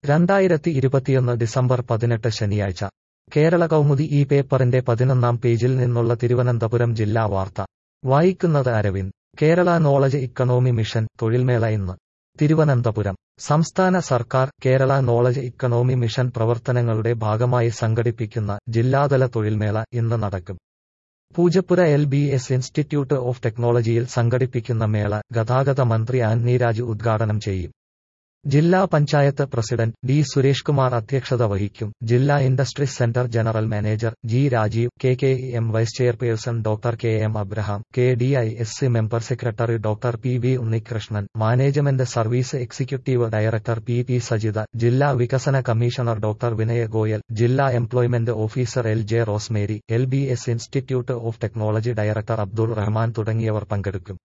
രണ്ടായിരത്തി ഇരുപത്തിയൊന്ന് ഡിസംബർ പതിനെട്ട് ശനിയാഴ്ച കേരള കൗമുദി ഈ പേപ്പറിന്റെ പതിനൊന്നാം പേജിൽ നിന്നുള്ള തിരുവനന്തപുരം ജില്ലാ വാർത്ത വായിക്കുന്നത് Aravind Kerala knowledge economy mission തൊഴിൽമേള ഇന്ന് തിരുവനന്തപുരം സംസ്ഥാന സർക്കാർ കേരള നോളജ് ഇക്കണോമി മിഷൻ പ്രവർത്തനങ്ങളുടെ ഭാഗമായി സംഘടിപ്പിക്കുന്ന ജില്ലാതല തൊഴിൽമേള ഇന്ന് നടക്കും Poojappura L B S institute of ടെക്നോളജിയിൽ സംഘടിപ്പിക്കുന്ന മേള ഗതാഗത മന്ത്രി ആന്നി രാജു ഉദ്ഘാടനം ചെയ്യും ജില്ലാ പഞ്ചായത്ത് പ്രസിഡന്റ് ഡി സുരേഷ് കുമാർ അധ്യക്ഷത വഹിക്കും ജില്ലാ industries centre general manager G Rajeev K K M vice chairperson doctor K M Abraham K D I S C member secretary doctor P V Unnikrishnan management service executive director P P Sajitha ജില്ലാ വികസന commissioner doctor Vinaya Goyal ജില്ലാ employment officer L J Rosemary L B S institute of technology director Abdul Rahman തുടങ്ങിയവർ പങ്കെടുക്കും